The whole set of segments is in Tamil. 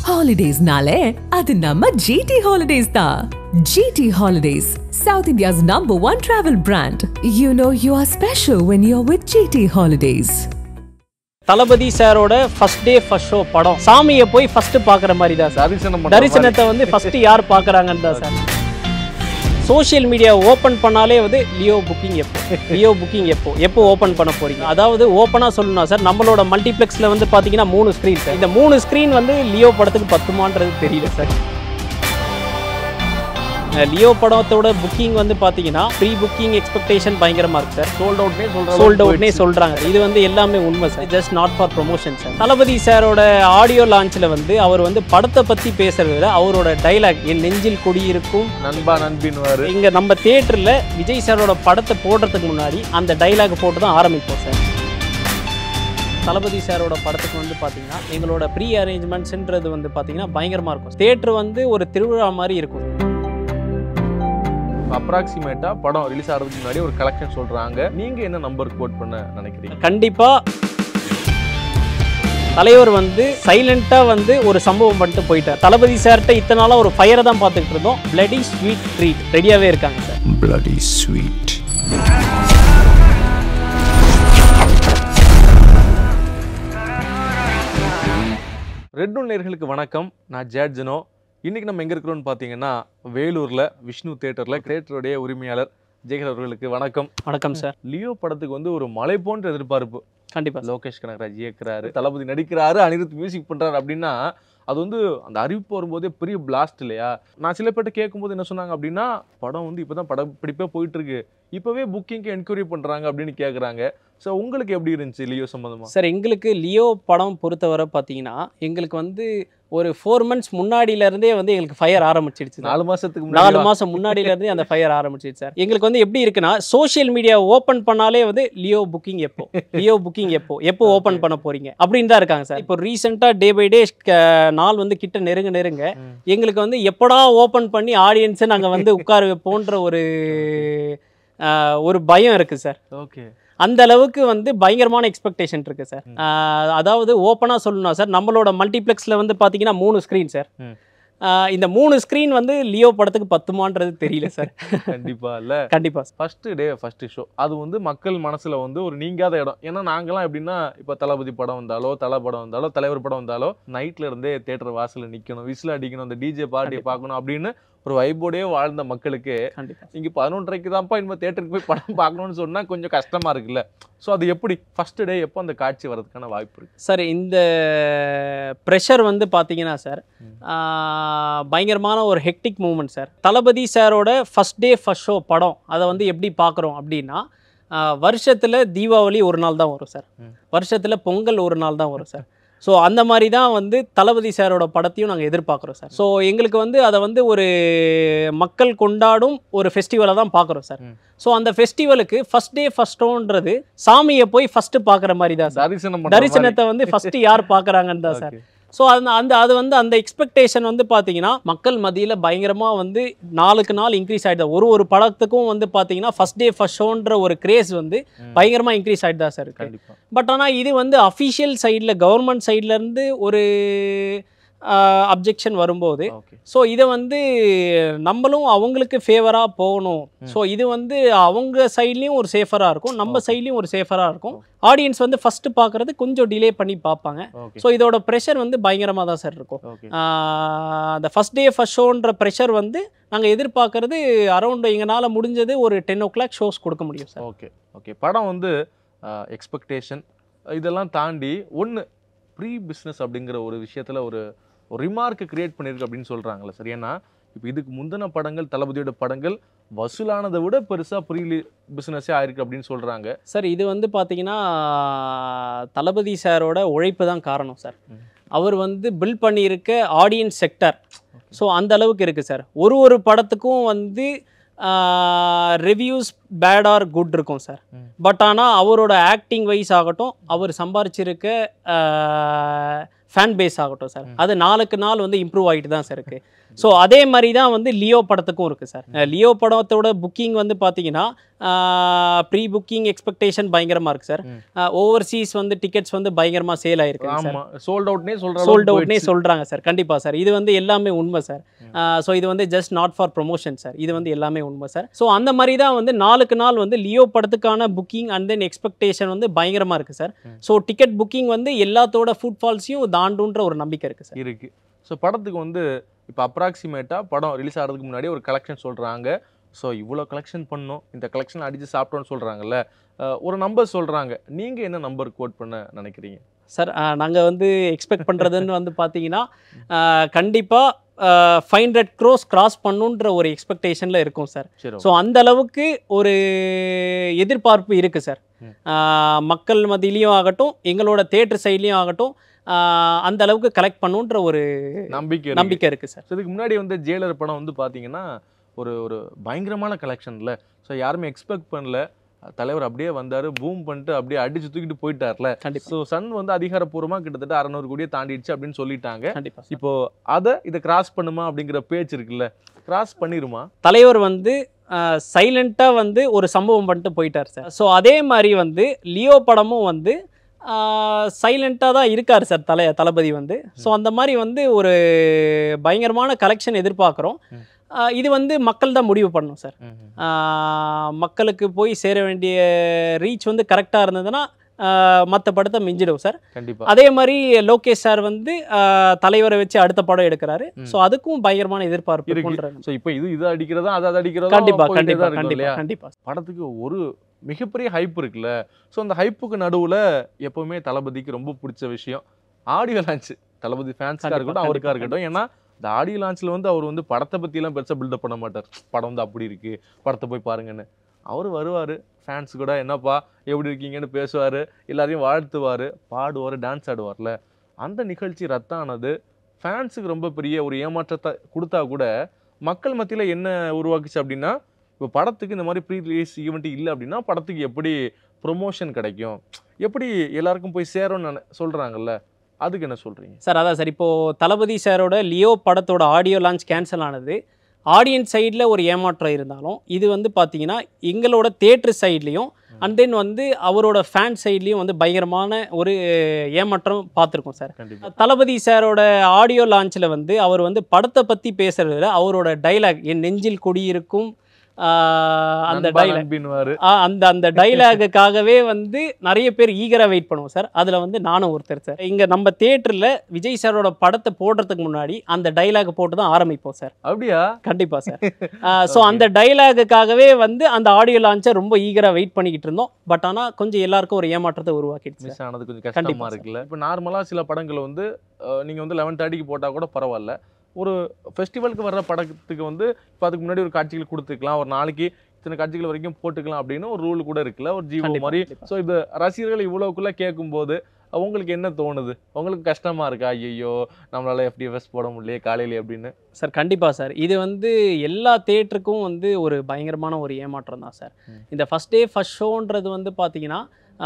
ஹாலிடேஸ்னாலே அது நம்ம ஜிடி ஹாலிடேஸ் தான் GT holidays south India's number one travel brand you know you are special when you are with GT holidays Thalapathy சாரோட ஃபர்ஸ்ட் டே ஃபர்ஸ்ட் ஷோ படம் சாமியை போய் ஃபர்ஸ்ட் பார்க்குற மாதிரி தான் சார் தரிசனம் பண்ற தரிசனத்தை வந்து ஃபர்ஸ்ட் யார் பார்க்குறாங்கன்னு தான் சார் சோஷியல் மீடியா ஓப்பன் பண்ணாலே வந்து லியோ புக்கிங் எப்போ லியோ புக்கிங் எப்போ எப்போ ஓப்பன் பண்ண போறீங்க அதாவது ஓப்பனாக சொல்லணும் சார் நம்மளோட மல்டிப்ளெக்ஸில் வந்து பார்த்தீங்கன்னா மூணு ஸ்க்ரீன் சார் இந்த மூணு ஸ்க்ரீன் வந்து லியோ படத்துக்கு பத்துமான்றது தெரியல சார் அஹ் லியோ படத்தோட புக்கிங் வந்து பார்த்தீங்கன்னா ப்ரீ புக்கிங் எக்ஸ்பெக்டேஷன் பயங்கரமாக இருக்கு சார் சோல்ட் அவுட்னே சொல்றாங்க சோல்ட் அவுட்னே சொல்றாங்க இது வந்து எல்லாமே உண்மை sir just not for promotion sir Thalapathy சாரோட ஆடியோ லான்ச்சில் வந்து அவர் வந்து படத்தை பற்றி பேசுறத விட அவரோட டைலாக் என் நெஞ்சில் குடியிருக்கும் நண்பா நண்பின்வாரு இங்கே நம்ம தேட்டரில் விஜய் சாரோட படத்தை போடுறதுக்கு முன்னாடி அந்த டைலாக் போட்டு தான் ஆரம்பிப்போம் சார் தளபதி சாரோட படத்துக்கு வந்து பார்த்தீங்கன்னா எங்களோட ப்ரீ அரேஞ்ச்மெண்ட்ஸ்ன்றது வந்து பார்த்தீங்கன்னா பயங்கரமாக இருக்கும் தேட்டர் வந்து ஒரு திருவிழா மாதிரி இருக்கும் அப்ராக்சிமேட்டா படம் ரிலீஸ் ஆகிறதுக்கு முன்னாடி ஒரு கலெக்ஷன் சொல்றாங்க நீங்க என்ன நம்பர் கோட் பண்ண நினைக்கிறீங்க கண்டிப்பா தலைவர் வந்து சைலண்டா வந்து ஒரு சம்பவம் பண்ணிட்டு போயிட்டார் தளபதி சார்கிட்ட இத்தனை நாளா ஒரு ஃபயரை தான் பார்த்துக்கிட்டு இருந்தோம் பிளடி ஸ்வீட் ட்ரீட் ரெடியாவே இருக்காங்க sir bloody sweet. Red one நேர்களுக்கு வணக்கம் நான் ஜேட் ஜனோ இன்னைக்கு நம்ம எங்க இருக்கிறோம்னு பார்த்தீங்கன்னா வேலூர்ல விஷ்ணு தேட்டர்ல தேட்டருடைய உரிமையாளர் ஜெயகர் அவர்களுக்கு வணக்கம் வணக்கம் சார் லியோ படத்துக்கு வந்து ஒரு மலை போன்ற எதிர்பார்ப்பு கண்டிப்பா சார். லோகேஷ் கனகராஜ் இயக்குறாரு தளபதி நடிக்கிறாரு அனிருத் மியூசிக் பண்றாரு அப்படின்னா அது வந்து அந்த அறிவிப்பு வரும்போதே பெரிய பிளாஸ்ட் இல்லையா நான் சில பேர்ட்ட கேட்கும்போது என்ன சொன்னாங்க அப்படின்னா படம் வந்து இப்பதான் படப்பிடிப்பே போயிட்டு இருக்கு இப்பவே புக்கிங்க்கு என்கொயரி பண்றாங்க அப்படின்னு கேக்குறாங்க ஸோ உங்களுக்கு எப்படி இருந்துச்சு லியோ சம்பந்தமா சார் எங்களுக்கு லியோ படம் பொறுத்தவரை பார்த்தீங்கன்னா எங்களுக்கு வந்து ஒரு ஃபோர் மந்த்ஸ் முன்னாடியில இருந்தே வந்து எங்களுக்கு ஃபயர் ஆரம்பிச்சிடுச்சு சார். நாலு மாசத்துக்கு நாலு முன்னாடி மாசம் முன்னாடியில இருந்தே அந்த ஃபயர் ஆரம்பிச்சிடுச்சு சார் எங்களுக்கு வந்து எப்படி இருக்குன்னா சோஷியல் மீடியா ஓபன் பண்ணாலே வந்து லியோ புக்கிங் எப்போ லியோ புக்கிங் எப்போ எப்போ ஓபன் பண்ண போறீங்க அப்படின்னு தான் இருக்காங்க சார் இப்போ ரீசெண்டா டே பை டே நாள் வந்து கிட்ட நெருங்க நெருங்க ம். எங்களுக்கு வந்து எப்படா ஓபன் பண்ணி ஆடியன்ஸை நாங்க வந்து உட்கார வைப்போன்ற ஒரு ஆஹ், ஒரு பயம் இருக்கு சார் ஓகே அந்த அளவுக்கு வந்து பயங்கரமான எக்ஸ்பெக்டேஷன் இருக்கு சார் ம். ஆஹ் அதாவது ஓப்பனாக சொல்லணும் சார் நம்மளோட மல்டிப்ளெக்ஸில் வந்து பார்த்தீங்கன்னா மூணு ஸ்க்ரீன் சார் ம். ஆஹ் இந்த மூணு ஸ்க்ரீன் வந்து லியோ படத்துக்கு பத்துமான்றது தெரியல சார் கண்டிப்பா இல்ல கண்டிப்பா sir first day first show அது வந்து மக்கள் மனசுல வந்து ஒரு நீங்காத இடம் ஏன்னா நாங்கெல்லாம் எப்படின்னா இப்போ தளபதி படம் வந்தாலோ தலை படம் வந்தாலோ தலைவர் படம் வந்தாலோ நைட்ல இருந்தே தேட்டர் வாசல்ல நிக்கணும் விசில் அடிக்கணும் அந்த டிஜே பார்ட்டியை கண்டிப்பா. பார்க்கணும் அப்படின்னு ஒரு வைபோடயே வாழ்ந்த மக்களுக்கு கண்டிப்பா இங்க பதினொன்றரைக்கு தான்ப்பா இனிமே தேட்டருக்கு போய் படம் பார்க்கணும்னு சொன்னா கொஞ்சம் கஷ்டமா இருக்குல்ல ஸோ அது எப்படி ஃபர்ஸ்ட் டே எப்போ அந்த காட்சி வர்றதுக்கான வாய்ப்பு இருக்கு சார் இந்த ப்ரெஷர் வந்து பார்த்தீங்கன்னா சார் ம். ஆஹ் பயங்கரமான ஒரு ஹெக்டிக் மூமெண்ட் சார் தளபதி சாரோட ஃபஸ்ட் டே ஃபஸ்ட் ஷோ படம் அதை வந்து எப்படி பார்க்குறோம் அப்படின்னா வருஷத்தில் தீபாவளி ஒரு நாள் தான் வரும் சார் ம். வருஷத்தில் பொங்கல் ஒரு நாள் தான் வரும் சார் ஸோ அந்த மாதிரி தான் வந்து தளபதி சாரோட படத்தையும் நாங்கள் எதிர்பார்க்குறோம் சார் ஸோ எங்களுக்கு வந்து அதை வந்து ஒரு மக்கள் கொண்டாடும் ஒரு ஃபெஸ்டிவலை தான் பார்க்குறோம் சார் ம். ஸோ அந்த ஃபெஸ்டிவலுக்கு ஃபஸ்ட் டே ஃபஸ்ட் ஷோன்றது சாமியை போய் ஃபஸ்ட்டு பார்க்குற மாதிரி தான் சார் தரிசனம் பண்ற மாதிரி. தரிசனத்தை வந்து ஃபர்ஸ்ட் யார் பார்க்குறாங்கன்னு தான் சார் Okay. ஸோ அந்த அந்த அது வந்து அந்த எக்ஸ்பெக்டேஷன் வந்து பார்த்தீங்கன்னா மக்கள் மத்தியில் பயங்கரமாக வந்து நாளுக்கு நாள் இன்க்ரீஸ் ஆகிடுது ஒரு ஒரு படத்துக்கும் வந்து பார்த்தீங்கன்னா ஃபர்ஸ்ட் டே ஃபர்ஸ்ட் ஷோன்ற ஒரு கிரேஸ் வந்து ம். பயங்கரமாக இன்க்ரீஸ் ஆகிட்டு தான் சார் இருக்கு கண்டிப்பா பட் ஆனால் இது வந்து அஃபிஷியல் சைடில் கவர்மெண்ட் சைட்லேருந்து ஒரு அப்ஜெக்ஷன் வரும்போது ஓகே ஸோ இதை வந்து நம்மளும் அவங்களுக்கு ஃபேவராக போகணும் ஸோ இது வந்து அவங்க சைட்லேயும் ஒரு சேஃபராக இருக்கும் நம்ம Okay. சைட்லேயும் ஒரு சேஃபராக இருக்கும் ஆடியன்ஸ் வந்து ஃபஸ்ட்டு பார்க்குறது கொஞ்சம் டிலே பண்ணி பார்ப்பாங்க ஓகே ஸோ இதோட ப்ரெஷர் வந்து பயங்கரமாக தான் சார் இருக்கும் ஓகே ஆஹ் அந்த ஃபஸ்ட் டே ஃபஸ்ட் ஷோன்ற ப்ரெஷர் வந்து நாங்கள் எதிர்பார்க்கறது அரௌண்ட் எங்களால் முடிஞ்சது ஒரு டென் ஓ கிளாக் ஷோஸ் கொடுக்க முடியும் சார் ஓகே ஓகே படம் வந்து எக்ஸ்பெக்டேஷன் இதெல்லாம் தாண்டி ஒன்று ப்ரீ பிஸ்னஸ் அப்படிங்கிற ஒரு விஷயத்தில் ஒரு ஒரு ரிமார்க்கு கிரியேட் பண்ணியிருக்கு அப்படின்னு சொல்கிறாங்களே சார் ஏன்னா இப்போ இதுக்கு முந்தின படங்கள் தளபதியோட படங்கள் வசூலானதை விட பெருசாக ப்ரீ பிஸ்னஸே ஆயிருக்கு அப்படின்னு சொல்கிறாங்க சார் இது வந்து பார்த்தீங்கன்னா தளபதி சாரோட உழைப்பு தான் காரணம் சார் ம். அவர் வந்து பில்ட் பண்ணியிருக்க ஆடியன்ஸ் செக்டர் ஸோ அந்த அளவுக்கு இருக்குது சார் ஒரு ஒரு படத்துக்கும் வந்து ரிவ்யூஸ் பேட் ஆர் குட் இருக்கும் சார் ம். பட் ஆனால் அவரோட ஆக்டிங் வைஸ் ஆகட்டும் அவர் சம்பாரிச்சிருக்க ஃபேன் பேஸ் ஆகட்டும் சார் அது நாளுக்கு நாள் வந்து இம்ப்ரூவ் ஆகிட்டு தான் சார் இருக்குது ஸோ அதே மாதிரி தான் வந்து லியோ படத்துக்கும் இருக்குது சார் லியோ படத்தோட புக்கிங் வந்து பார்த்தீங்கன்னா ப்ரீ புக்கிங் எக்ஸ்பெக்டேஷன் பயங்கரமாக இருக்குது சார் ம். ஓவர்சீஸ் வந்து டிக்கெட்ஸ் வந்து பயங்கரமாக சேல் ஆயிருக்கு சார் ஆமா சோல்ட் அவுட்னே சொல்ற சோல்ட் அவுட்னே சொல்கிறாங்க சார் கண்டிப்பாக சார் இது வந்து எல்லாமே உண்மை சார் ஸோ இது வந்து just not for promotion sir இது வந்து எல்லாமே உண்மை சார் ஸோ அந்த மாதிரி தான் வந்து நாளுக்கு நாள் வந்து லியோ படத்துக்கான புக்கிங் அண்ட் தென் எக்ஸ்பெக்டேஷன் வந்து பயங்கரமாக இருக்குது சார் ம். ஸோ டிக்கெட் புக்கிங் வந்து எல்லாத்தோட ஃபுட்ஃபால்ஸையும் தாண்டுன்ற ஒரு நம்பிக்கை இருக்குது சார் இருக்கு ஸோ படத்துக்கு வந்து இப்போ அப்ராக்சிமேட்டாக படம் ரிலீஸ் ஆகிறதுக்கு முன்னாடி ஒரு கலெக்ஷன் சொல்கிறாங்க ஸோ இவ்வளோ கலெக்ஷன் பண்ணோம் இந்த கலெக்ஷன் அடித்து சாப்பிட்டோன்னு சொல்கிறாங்கல்ல ஒரு நம்பர் சொல்கிறாங்க நீங்கள் என்ன நம்பர் கோட் பண்ண நினைக்கிறீங்க சார் நாங்கள் வந்து எக்ஸ்பெக்ட் பண்ணுறதுன்னு வந்து பார்த்தீங்கன்னா கண்டிப்பாக ஃபைவ் ஹண்ட்ரட் க்ரோஸ் கிராஸ் பண்ணுன்ற ஒரு எக்ஸ்பெக்டேஷனில் இருக்கும் சார் சரி ஸோ அந்த அளவுக்கு ஒரு எதிர்பார்ப்பு இருக்குது சார் ம். ஆஹ் மக்கள் மத்தியிலையும் ஆகட்டும் எங்களோட தேட்டர் சைட்லேயும் ஆகட்டும் ஆஹ் அந்த அளவுக்கு கலெக்ட் பண்ணுன்ற ஒரு நம்பிக்கை இருக்கு. நம்பிக்கை இருக்குது சார் ஸோ இதுக்கு முன்னாடி வந்து ஜெயிலர் படம் வந்து பார்த்தீங்கன்னா ஒரு ஒரு பயங்கரமான கலெக்ஷன்ல ஸோ யாருமே எக்ஸ்பெக்ட் பண்ணல தலைவர் அப்படியே வந்தார் பூம் பண்ணிட்டு அப்படியே அடிச்சு தூக்கிட்டு போயிட்டார்ல கண்டிப்பாக ஸோ சன் வந்து அதிகாரப்பூர்வமாக கிட்டத்தட்ட அறநூறு கோடியை தாண்டிடுச்சு அப்படின்னு சொல்லிட்டாங்க கண்டிப்பாக இப்போ அதை இதை கிராஸ் பண்ணுமா அப்படிங்கிற பேச்சு இருக்குல்ல கிராஸ் பண்ணிருமா தலைவர் வந்து சைலண்ட்டாக வந்து ஒரு சம்பவம் பண்ணிட்டு போயிட்டார் சார் ஸோ அதே மாதிரி வந்து லியோ படமும் வந்து சைலண்ட்டாக தான் இருக்கார் சார் தலை தளபதி வந்து ஸோ அந்த மாதிரி வந்து ஒரு பயங்கரமான கலெக்ஷன் எதிர்பார்க்குறோம் ம். இது வந்து மக்கள் தான் முடிவு பண்ணணும் சார் ஆஹ் மக்களுக்கு போய் சேர வேண்டிய ரீச் வந்து கரெக்டாக இருந்ததுன்னா மற்ற படத்தை மிஞ்சிடும் சார் கண்டிப்பா அதே மாதிரி லோகேஷ் சார் வந்து ஆஹ் தலைவரை வச்சு அடுத்த படம் எடுக்கிறாரு ம். ஸோ அதுக்கும் பயங்கரமான எதிர்பார்ப்பு இருக்கு. இருக்குன்ற ஸோ இப்போ இது இது அடிக்கிறதா அது அது அடிக்கிறதா கண்டிப்பா போயிட்டே கண்டிப்பா தான் இருக்கும் கண்டிப்பா இல்லையா கண்டிப்பா படத்துக்கு ஒரு மிகப்பெரிய ஹைப் இருக்குல்ல ஸோ அந்த ஹைப்புக்கு நடுவுல எப்பவுமே தளபதிக்கு ரொம்ப பிடிச்ச விஷயம் ஆடியோ லான்ச் தளபதி ஃபேன்ஸாக கண்டிப்பா, இருக்கட்டும் அவருக்கா கண்டிப்பா, இருக்கட்டும் ஏன்னா இந்த ஆடியோ லான்ச்ல வந்து அவர் வந்து படத்தை பத்திலாம் பெருசா பில்டப் பண்ண மாட்டார் படம் வந்து அப்படி இருக்கு படத்தை போய் பாருங்கன்னு அவர் வருவார் ஃபேன்ஸ் கூட என்னப்பா எப்படி இருக்கீங்கன்னு பேசுவார் எல்லாரையும் வாழ்த்துவார் பாடுவார் டான்ஸ் ஆடுவார்ல அந்த நிகழ்ச்சி ரத்தானது ஃபேன்ஸுக்கு ரொம்ப பெரிய ஒரு ஏமாற்றத்தை கொடுத்தா கூட மக்கள் மத்தியில் என்ன உருவாக்குச்சு அப்படின்னா இப்போ படத்துக்கு இந்த மாதிரி ப்ரீ ரிலீஸ் ஈவெண்ட் இல்லை அப்படின்னா படத்துக்கு எப்படி ப்ரொமோஷன் கிடைக்கும் எப்படி எல்லாருக்கும் போய் சேரும்னு நினை- சொல்றாங்கல்ல அதுக்கு என்ன சொல்றீங்க சார் அதான் சார் இப்போ தளபதி சாரோட லியோ படத்தோட ஆடியோ லான்ச் கேன்சல் ஆனது ஆடியன்ஸ் சைடில் ஒரு ஏமாற்றம் இருந்தாலும் இது வந்து பார்த்தீங்கன்னா எங்களோட தேட்டர் சைட்லேயும் அண்ட் தென் வந்து அவரோட ஃபேன் சைட்லேயும் வந்து பயங்கரமான ஒரு ஏமாற்றம் பார்த்துருக்கோம் சார் கண்டிப்பா தளபதி சாரோட ஆடியோ லான்ச்சில் வந்து அவர் வந்து படத்தை பற்றி பேசுறதுல அவரோட டைலாக் என் நெஞ்சில் குடியிருக்கும் ஆஹ் அந்த நண்பா டைலாக் நண்பின்னுவாரு ஆ, அந்த அந்த டைலாகுக்காகவே வந்து நிறைய பேர் ஈகராக வெயிட் பண்ணுவோம் சார் அதில் வந்து நானும் ஒருத்தர் சார் இங்கே நம்ம தேட்டரில் விஜய் சாரோட படத்தை போடுறதுக்கு முன்னாடி அந்த டைலாக் போட்டு தான் ஆரம்பிப்போம் சார் அப்படியா கண்டிப்பாக சார் ஸோ அந்த டைலாகுக்காகவே வந்து அந்த ஆடியோ லான்ச்சை ரொம்ப ஈகராக வெயிட் பண்ணிக்கிட்டு இருந்தோம் பட் ஆனால் கொஞ்சம் எல்லாருக்கும் ஒரு ஏமாற்றத்தை உருவாக்கிடுச்சு மிஸ் ஆனது கொஞ்சம் கண்டிப்பா கஷ்டமா சார். இருக்குல்ல இப்போ நார்மலா சில படங்கள் வந்து அஹ், நீங்க வந்து லெவன் தேர்ட்டிக்கு போட்டா கூட பரவாயில்ல ஒரு ஃபெஸ்டிவலுக்கு வர்ற படத்துக்கு வந்து இப்போ அதுக்கு முன்னாடி ஒரு காட்சிகள் கொடுத்துக்கலாம் ஒரு நாளைக்கு இத்தனை காட்சிகள் வரைக்கும் போட்டுக்கலாம் அப்படின்னு ஒரு ரூல் கூட இருக்குல்ல ஒரு ஜீவோ கண்டிப்பா, மாதிரி கண்டிப்பா. ஸோ இது ரசிகர்கள் இவ்வளோக்குள்ள கேட்கும்போது உங்களுக்கு என்ன தோணுது உங்களுக்கு கஷ்டமா இருக்கா ஐயோ நம்மளால எஃப்டிஎஃப்எஸ் போட முடியலையே காலையில அப்படின்னு சார் கண்டிப்பாக சார் இது வந்து எல்லா தேட்டருக்கும் வந்து ஒரு பயங்கரமான ஒரு ஏமாற்றம் தான் சார் ம். இந்த ஃபஸ்ட் டே ஃபஸ்ட் ஷோன்றது வந்து பார்த்தீங்கன்னா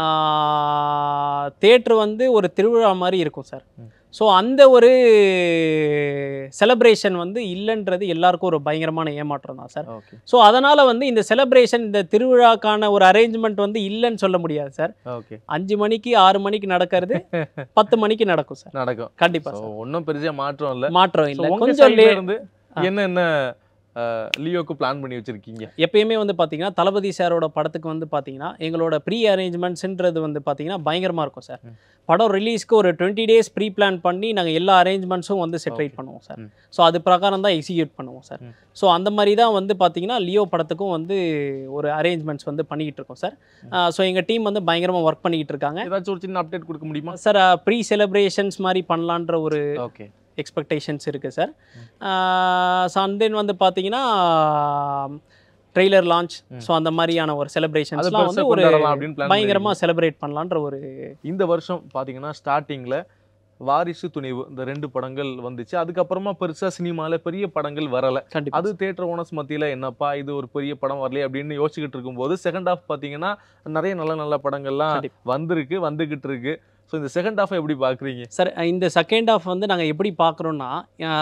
தேட்ரு வந்து ஒரு திருவிழா மாதிரி இருக்கும் சார் ம். ஸோ அந்த ஒரு செலப்ரேஷன் வந்து இல்லைன்றது எல்லாருக்கும் ஒரு பயங்கரமான ஏமாற்றம் தான் சார் ஓகே ஸோ அதனால் வந்து இந்த செலப்ரேஷன் இந்த திருவிழாக்கான ஒரு அரேஞ்ச்மெண்ட் வந்து இல்லைன்னு சொல்ல முடியாது சார் ஓகே அஞ்சு மணிக்கு ஆறு மணிக்கு நடக்கிறது பத்து மணிக்கு நடக்கும் சார் நடக்கும் கண்டிப்பாக ஸோ சார் ஒன்றும் பெரிய மாற்றம் இல்லை மாற்றம் So, இல்லை உங்க கொஞ்சம் side ல லே இருந்து ஆ. என்ன என்ன லியோக்கு பிளான் பண்ணி வச்சிருக்கீங்க எப்பயுமே வந்து பார்த்தீங்கன்னா தளபதி சாரோட படத்துக்கு வந்து பார்த்தீங்கன்னா எங்களோட ப்ரீ அரேஞ்ச்மெண்ட்ஸ்ன்றது வந்து பார்த்தீங்கன்னா பயங்கரமாக இருக்கும் சார் ம். படம் ரிலீஸ்க்கு ஒரு டுவெண்ட்டி டேஸ் ப்ரீ பிளான் பண்ணி நாங்கள் எல்லா அரேஞ்ச்மெண்ட்ஸும் வந்து செட்டரேட் Okay. பண்ணுவோம் சார் ம். ஸோ அது பிரகாரம் தான் எக்ஸிக்யூட் பண்ணுவோம் சார் ம். ஸோ அந்த மாதிரி தான் வந்து பார்த்தீங்கன்னா லியோ படத்துக்கும் வந்து ஒரு அரேஞ்ச்மெண்ட்ஸ் வந்து பண்ணிக்கிட்டு இருக்கோம் சார் ஸோ எங்கள் டீம் வந்து பயங்கரமாக ஒர்க் பண்ணிக்கிட்டு இருக்காங்க ஏதாச்சும் ஒரு சின்ன அப்டேட் கொடுக்க முடியுமா சார் ப்ரீ செலிப்ரேஷன்ஸ் மாதிரி பண்ணலான்ற ஒரு ஓகே எக்ஸ்பெக்டேஷன்ஸ் இருக்குது சார் ஸோ அண்ட் தென் வந்து பார்த்தீங்கன்னா ட்ரெய்லர் லான்ச் ம். ஸோ அந்த மாதிரியான ஒரு அது செலிப்ரேஷன்ஸ்லாம் வந்து பெருசா ஒரு கொண்டாடலாம் அப்படின்னு பிளான் பயங்கரமாக செலிப்ரேட் பண்ணலான்ற ஒரு இந்த வருஷம் பாத்தீங்கன்னா ஸ்டார்டிங்ல வாரிசு துணிவு இந்த ரெண்டு படங்கள் வந்துச்சு அதுக்கப்புறமா பெருசா சினிமால பெரிய படங்கள் வரல கண்டிப்பா அது தேட்டர் ஓனர்ஸ் மத்தியில என்னப்பா இது ஒரு பெரிய படம் வரலையே அப்படின்னு யோசிச்சுக்கிட்டு இருக்கும்போது செகண்ட் ஹாஃப் பாத்தீங்கன்னா நிறைய நல்ல நல்ல படங்கள்லாம் கண்டிப்பா. வந்திருக்கு வந்துகிட்டு இருக்கு ஸோ இந்த செகண்ட் ஹாஃபை எப்படி பாக்குறீங்க சார் இந்த செகண்ட் ஆஃப் வந்து நாங்கள் எப்படி பார்க்குறோன்னா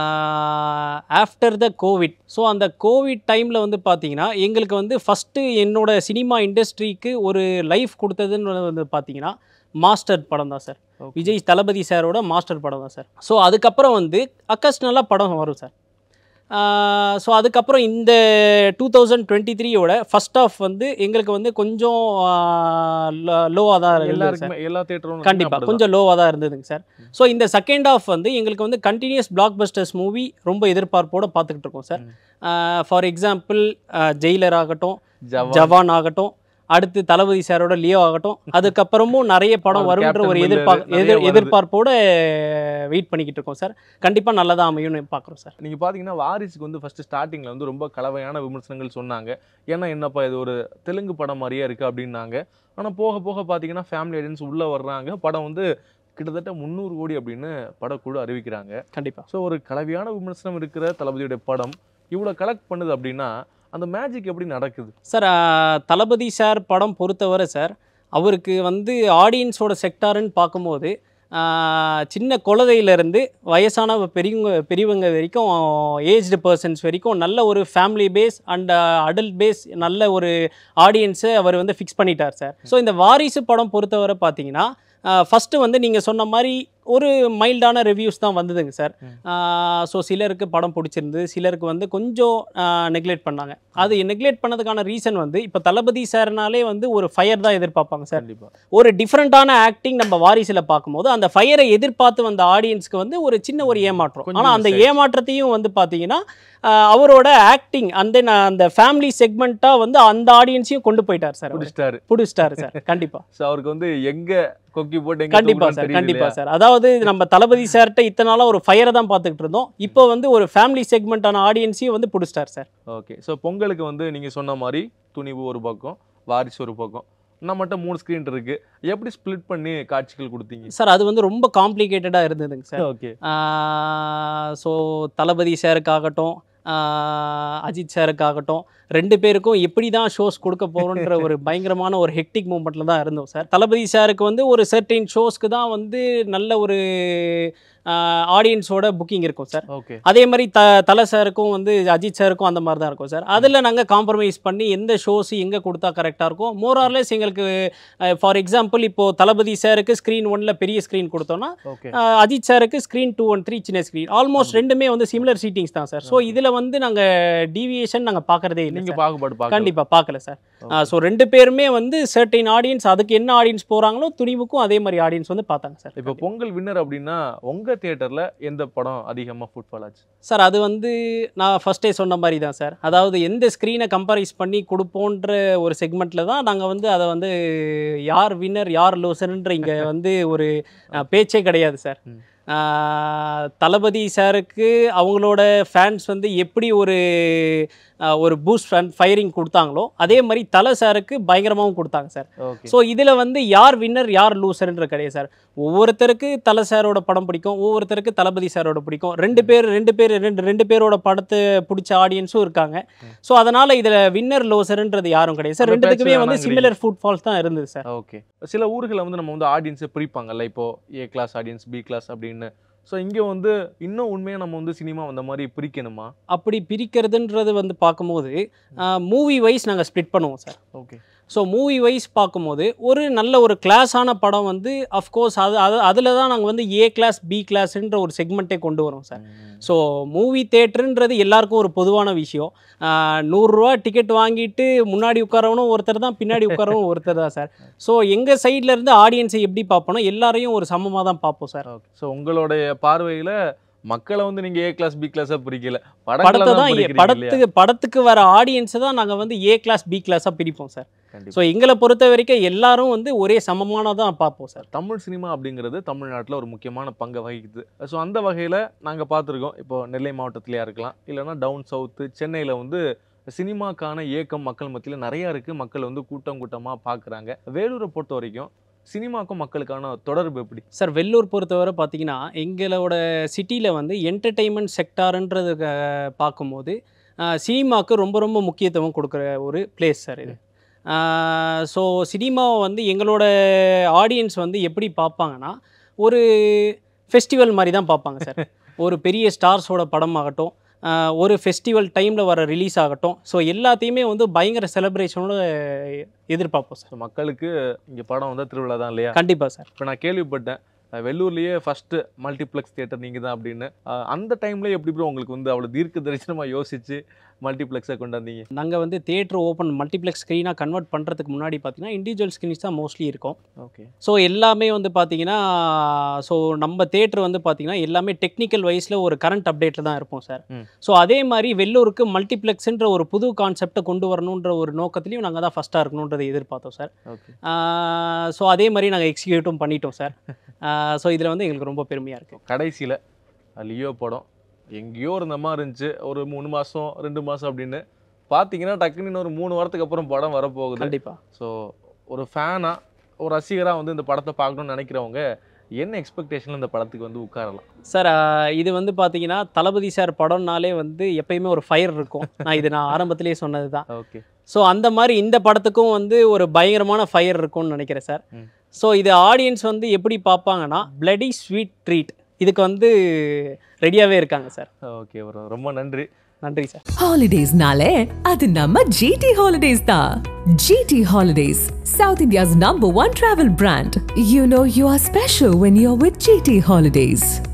ஆஃப்டர் த கோவிட் ஸோ அந்த கோவிட் டைமில் வந்து பார்த்தீங்கன்னா எங்களுக்கு வந்து ஃபஸ்ட்டு என்னோட சினிமா இண்டஸ்ட்ரிக்கு ஒரு லைஃப் கொடுத்ததுன்னு வந்து பார்த்தீங்கன்னா மாஸ்டர் படம் தான் சார் Okay. விஜய் தளபதி சாரோட மாஸ்டர் படம் தான் சார் ஸோ அதுக்கப்புறம் வந்து அக்கஸ்னலாக படம் வரும் சார் ஸோ அதுக்கப்புறம் இந்த டூ தௌசண்ட் டுவெண்ட்டி த்ரீயோட ஃபஸ்ட் ஆஃப் வந்து எங்களுக்கு வந்து கொஞ்சம் லோவாக தான் இருந்தது சார் எல்லாருக்குமே எல்லா தேட்டரும் கண்டிப்பாக கொஞ்சம் லோவாக தான் இருந்ததுங்க சார் ஸோ இந்த செகண்ட் ஆஃப் வந்து எங்களுக்கு வந்து கண்டினியூஸ் பிளாக் பஸ்டர்ஸ் மூவி ரொம்ப எதிர்பார்ப்போட பார்த்துக்கிட்டு இருக்கோம் சார் ஃபார் எக்ஸாம்பிள் ஜெயிலர் ஆகட்டும் ஜவான் ஜவான் ஆகட்டும் அடுத்து தளபதி சாரோட லியோ ஆகட்டும் அதுக்கப்புறமும் நிறைய படம் அவர் வரும்ன்ற Captain ஒரு Miller எதிர்பார்ப்பு நிறைய எதிர் வருது. எதிர்பார்ப்போட வெயிட் பண்ணிக்கிட்டு இருக்கோம் சார் கண்டிப்பாக நல்லதா அமையும்னு பார்க்குறோம் சார் நீங்க பாத்தீங்கன்னா வாரிசுக்கு வந்து ஃபர்ஸ்ட் ஸ்டார்டிங்ல வந்து ரொம்ப கலவையான விமர்சனங்கள் சொன்னாங்க ஏன்னா என்னப்பா இது ஒரு தெலுங்கு படம் மாதிரியே இருக்கு அப்படின்னாங்க ஆனா போக போக பாத்தீங்கன்னா ஃபேமிலி ஆடியன்ஸ் உள்ள வர்றாங்க படம் வந்து கிட்டத்தட்ட முந்நூறு கோடி அப்படின்னு படக்குழு அறிவிக்கிறாங்க கண்டிப்பாக ஸோ ஒரு கலவையான விமர்சனம் இருக்கிற தளபதியுடைய படம் இவ்வளோ கலெக்ட் பண்ணுது அப்படின்னா அந்த மேஜிக் எப்படி நடக்குது சார் ஆஹ், தளபதி சார் படம் பொறுத்தவரை சார் அவருக்கு வந்து ஆடியன்ஸோட செக்டாருன்னு பார்க்கும்போது ஆஹ், சின்ன குழந்தையிலேருந்து வயசான பெரியவங்க பெரியவங்க வரைக்கும் ஏஜ்டு பர்சன்ஸ் வரைக்கும் நல்ல ஒரு family base and adult base நல்ல ஒரு ஆடியன்ஸை அவர் வந்து ஃபிக்ஸ் பண்ணிட்டார் சார் ஸோ இந்த வாரிசு படம் பொறுத்தவரை பார்த்தீங்கன்னா ஃபஸ்ட்டு வந்து நீங்கள் சொன்ன மாதிரி ஒரு மைல்டான ரிவ்யூஸ் தான் வந்ததுங்க சார் ம். ஸோ சிலருக்கு படம் பிடிச்சிருந்தது சிலருக்கு வந்து கொஞ்சம் நெக்லெக்ட் பண்ணாங்க அது நெக்லெக்ட் பண்ணதுக்கான ரீசன் வந்து இப்போ தளபதி சார்னாலே வந்து ஒரு ஃபயர் தான் எதிர்பார்ப்பாங்க சார் கண்டிப்பா ஒரு டிஃப்ரெண்ட்டான ஆக்டிங் நம்ம வாரிசில் பார்க்கும்போது அந்த ஃபயரை எதிர்பார்த்து வந்த ஆடியன்ஸ்க்கு வந்து ஒரு சின்ன ஒரு ஏமாற்றம் கொஞ்சம் ஆனால் அந்த miss ஆயிடுச்சு. ஏமாற்றத்தையும் வந்து பார்த்தீங்கன்னா ஆஹ், அவரோட ஆக்டிங் அந்த அந்த ஃபேமிலி செக்மெண்ட்டாக வந்து அந்த ஆடியன்ஸையும் கொண்டு போயிட்டார் சார் அவர். பிடிச்சிட்டாரு பிடிச்சிட்டாரு சார் கண்டிப்பாக ஸோ அவருக்கு வந்து எங்க கொக்கி போட்டு எங்க கண்டிப்பா தூக்குறோம்னு சார் தெரியல கண்டிப்பா இல்லையா? சார் அதாவது நம்ம தளபதி சார்கிட்ட இத்தனை நாளா ஒரு ஃபயரை தான் பார்த்துக்கிட்டு இருந்தோம் இப்போ வந்து ஒரு ஃபேமிலி செக்மெண்ட்டான ஆடியன்ஸையும் வந்து பிடிச்சிட்டார் சார் ஓகே ஸோ பொங்கலுக்கு வந்து நீங்க சொன்ன மாதிரி துணிவு ஒரு பக்கம் வாரிசு ஒரு பக்கம் நம்மகிட்ட மூணு ஸ்க்ரீன் இருக்கு எப்படி ஸ்ப்ளிட் பண்ணி காட்சிகள் கொடுத்தீங்க சார் அது வந்து ரொம்ப காம்ப்ளிகேட்டடாக இருந்ததுங்க சார் ஓகே ஸோ தளபதி சாருக்காகட்டும் ஆஹ் அஜித் சாருக்காகட்டும் ரெண்டு பேருக்கும் எப்படி தான் ஷோஸ் கொடுக்க போகிறோன்ற ஒரு பயங்கரமான ஒரு ஹெக்டிக் மூமெண்ட்டில் தான் இருந்தோம் சார் தளபதி சாருக்கு வந்து ஒரு சர்டைன் ஷோஸ்க்கு தான் வந்து நல்ல ஒரு ஆடியன்ஸோட புக்கிங் இருக்கும் சார் ஓகே அதே மாதிரி த தலை சாருக்கும் வந்து அஜித் சாருக்கும் அந்த மாதிரி தான் இருக்கும் சார் அதில் நாங்கள் காம்ப்ரமைஸ் பண்ணி எந்த ஷோஸ் எங்கே கொடுத்தா கரெக்டாக இருக்கும் மோர் ஆர்லெஸ் எங்களுக்கு ஃபார் எக்ஸாம்பிள் இப்போது தளபதி சாருக்கு ஸ்க்ரீன் ஒன்ல பெரிய ஸ்க்ரீன் கொடுத்தோன்னா ஓகே அஹ், அஜித் சாருக்கு ஸ்க்ரீன் டூ ஒன் த்ரீ சின்ன ஸ்க்ரீன் ஆல்மோஸ்ட் ரெண்டுமே வந்து சிமிலர் சீட்டிங்ஸ் தான் சார் ஸோ இதில் வந்து நாங்கள் டீவியேஷன் நாங்கள் பார்க்குறதே இல்லை நீங்க சார். பாகுபாடு பார்க்க கண்டிப்பா பார்க்கல சார் ஸோ ரெண்டு பேருமே வந்து சர்டைன் ஆடியன்ஸ் அதுக்கு என்ன ஆடியன்ஸ் போகிறாங்களோ துணிவுக்கும் அதே மாதிரி ஆடியன்ஸ் வந்து பார்த்தாங்க சார் இப்போ பொங்கல் வின்னர் அப்படின்னா உங்க தியேட்டர்ல எந்த படம் அதிகமா ஃபுட்பால் ஆச்சு சார் அது வந்து நான் ஃபஸ்ட்டே சொன்ன மாதிரி தான் சார் அதாவது எந்த ஸ்க்ரீனை கம்பேரைஸ் பண்ணி கொடுப்போன்ற ஒரு செக்மெண்ட்டில் தான் நாங்கள் வந்து அதை வந்து யார் வின்னர் யார் லூசர்ன்ற இங்கே வந்து ஒரு அஹ், பேச்சே கிடையாது சார் ம். அஹ், தளபதி சாருக்கு அவங்களோட ஃபேன்ஸ் வந்து எப்படி ஒரு அஹ், ஒரு பூஸ்ட் ஃபேன் ஃபயரிங் கொடுத்தாங்களோ அதே மாதிரி தலை சாருக்கு பயங்கரமாகவும் கொடுத்தாங்க சார் ஓகே ஸோ இதில் வந்து யார் வின்னர் யார் லூசர்ன்ற கிடையாது சார் ஒவ்வொருத்தருக்கு தலை சாரோட படம் பிடிக்கும் ஒவ்வொருத்தருக்கு தளபதி சாரோட பிடிக்கும் ரெண்டு பேர் ரெண்டு பேர் ரெண்டு ரெண்டு பேரோட படத்தை பிடிச்ச ஆடியன்ஸும் இருக்காங்க ஸோ அதனால இதில் வின்னர் லூசர்ன்றது யாரும் கிடையாது சார் அந்த ரெண்டுத்துக்குமே பேச்சு வந்து வேணாங்கிறீங்க. சிமிலர் ஃபுட் ஃபால்ஸ் தான் இருந்தது சார் ஓகே சில ஊர்களில் வந்து நம்ம வந்து ஆடியன்ஸை பிரிப்பாங்கல்ல இப்போ A class audience B class அப்படின்னு ஸோ இங்கே வந்து இன்னும் உண்மையாக நம்ம வந்து சினிமா அந்த மாதிரி பிரிக்கணுமா அப்படி பிரிக்கிறதுன்றது வந்து பார்க்கும்போது மூவி வைஸ் நாங்கள் ஸ்ப்ளிட் பண்ணுவோம் sir okay so movie wise பார்க்கும்போது ஒரு நல்ல ஒரு கிளாஸான படம் வந்து அஃப்கோர்ஸ் அது அது அதில் தான் நாங்கள் வந்து ஏ கிளாஸ் பி கிளாஸ்ன்ற ஒரு செக்மெண்ட்டே கொண்டு வரோம் சார் ஸோ மூவி தேட்டருன்றது எல்லாருக்கும் ஒரு பொதுவான விஷயம் ஆஹ் நூறுரூவா டிக்கெட் வாங்கிட்டு முன்னாடி உட்காரவனும் ஒருத்தர் தான் பின்னாடி உட்காரவனும் ஒருத்தர் தான் சார் ஸோ எங்கள் சைடில் இருந்து ஆடியன்ஸை எப்படி பார்ப்போம் எல்லாரையும் ஒரு சமமாக தான் பார்ப்போம் சார் ஓகே ஸோ உங்களுடைய பார்வையில் மக்களை வந்து நீங்கள் ஏ கிளாஸ் பி கிளாஸாக பிரிக்கல படத்தை படத்தை தான் தான் ஏ- பிரிக்கிறீங்க இல்லையா? படத்துக்கு படத்துக்கு வர ஆடியன்ஸை தான் நாங்கள் வந்து ஏ கிளாஸ் பி கிளாஸாக பிரிப்போம் சார் கண்டிப்பா. ஸோ எங்களை பொறுத்த வரைக்கும் எல்லாரும் வந்து ஒரே சமமானதான் பார்ப்போம் சார் தமிழ் சினிமா அப்படிங்கிறது தமிழ்நாட்டில் ஒரு முக்கியமான பங்கை வகிக்குது ஸோ அந்த வகையில் நாங்கள் பார்த்துருக்கோம் இப்போ நெல்லை மாவட்டத்திலேயா இருக்கலாம் இல்லைன்னா டவுன் சவுத்து சென்னையில் வந்து சினிமாக்கான ஏக்கம் மக்கள் மத்தியில் நிறையா இருக்குது மக்கள் வந்து கூட்டம் கூட்டமாக பார்க்குறாங்க வேலூரை பொறுத்த வரைக்கும் சினிமாக்கும் மக்களுக்கான தொடர்பு எப்படி சார் வெள்ளூர் பொறுத்தவரை பார்த்தீங்கன்னா எங்களோட சிட்டியில் வந்து என்டர்டெயின்மெண்ட் செக்டார்ன்றது பார்க்கும்போது அஹ், சினிமாவுக்கு ரொம்ப ரொம்ப முக்கியத்துவம் கொடுக்குற ஒரு பிளேஸ் சார் இது ஸோ சினிமாவை வந்து எங்களோட ஆடியன்ஸ் வந்து எப்படி பார்ப்பாங்கன்னா ஒரு ஃபெஸ்டிவல் மாதிரி தான் பார்ப்பாங்க சார் ஒரு பெரிய ஸ்டார்ஸோட படமாகட்டும் அஹ், ஒரு ஃபெஸ்டிவல் டைமில் வர ரிலீஸ் ஆகட்டும் ஸோ எல்லாத்தையுமே வந்து பயங்கர செலிப்ரேஷனோட எதிர்பார்ப்போம் சார் ஸோ மக்களுக்கு இங்க படம் வந்தா திருவிழா தான் இல்லையா கண்டிப்பாக சார் இப்போ நான் கேள்விப்பட்டேன் அஹ் வெள்ளூர்லயே ஃபர்ஸ்ட் மல்டிப்ளெக்ஸ் தியேட்டர் நீங்க தான் அப்படின்னு அஹ் அந்த டைம்ல எப்படி ப்ரோ உங்களுக்கு வந்து அவ்வளவு தீர்க்க தரிசனமா யோசிச்சு மல்டிப்ளெக்ஸை கொண்டாந்தீங்க நாங்கள் வந்து தேட்டர் ஓப்பன் மல்டிப்ளெக்ஸ் ஸ்க்ரீனாக கன்வெர்ட் பண்ணுறதுக்கு முன்னாடி பார்த்தீங்கன்னா இண்டிவிஜுவல் ஸ்க்ரீன்ஸ் தான் மோஸ்ட்லி இருக்கும் ஓகே ஸோ எல்லாமே வந்து பார்த்தீங்கன்னா ஸோ நம்ம தேட்டர் வந்து பார்த்தீங்கன்னா எல்லாமே டெக்னிக்கல் வைஸில் ஒரு கரண்ட் அப்டேட்டில் தான் இருப்போம் சார் ம். ஸோ அதே மாதிரி வெள்ளூருக்கு மல்டிப்ளெக்ஸ்ன்ற ஒரு புது கான்செப்டை கொண்டு வரணுன்ற ஒரு நோக்கத்துலையும் நாங்கள் தான் ஃபஸ்ட்டாக இருக்கணுன்றதை எதிர்பார்த்தோம் சார் ஓகே ஸோ அதே மாதிரி நாங்கள் எக்ஸிக்யூட்டும் பண்ணிட்டோம் சார் ஸோ இதில் வந்து எங்களுக்கு ரொம்ப பெருமையாக இருக்குது கடைசியில லியோ படம் எங்கேயோ இருந்த மாதிரி இருந்துச்சு ஒரு மூணு மாசம் ரெண்டு மாசம் அப்படின்னு பார்த்தீங்கன்னா டக்குன்னு இன்னும் ஒரு மூணு வாரத்துக்கு அப்புறம் படம் வரப்போகுது கண்டிப்பாக ஸோ ஒரு ஃபேனா ஒரு ரசிகரா வந்து இந்த படத்தை பார்க்கணும்னு நினைக்கிறவங்க என்ன எக்ஸ்பெக்டேஷன்ல இந்த படத்துக்கு வந்து உட்காரலாம் சார் ஆஹ் இது வந்து பார்த்தீங்கன்னா தளபதி சார் படம்னாலே வந்து எப்பயுமே ஒரு ஃபயர் இருக்கும் நான் இது நான் ஆரம்பத்திலேயே சொன்னது தான் ஓகே ஸோ அந்த மாதிரி இந்த படத்துக்கும் வந்து ஒரு பயங்கரமான ஃபயர் இருக்கும்னு நினைக்கிறேன் சார் ம். ஸோ இது ஆடியன்ஸ் வந்து எப்படி பார்ப்பாங்கன்னா பிளடி ஸ்வீட் ட்ரீட் இதுக்கு வந்து ரெடியாகவே இருக்காங்க சார் ஓகே ப்ரோ ரொம்ப நன்றி நன்றி சார் Holidays-nale, அது நம்ம GT Holidays தான். GT Holidays, South India's number one travel brand. You know you are special when you're with GT Holidays.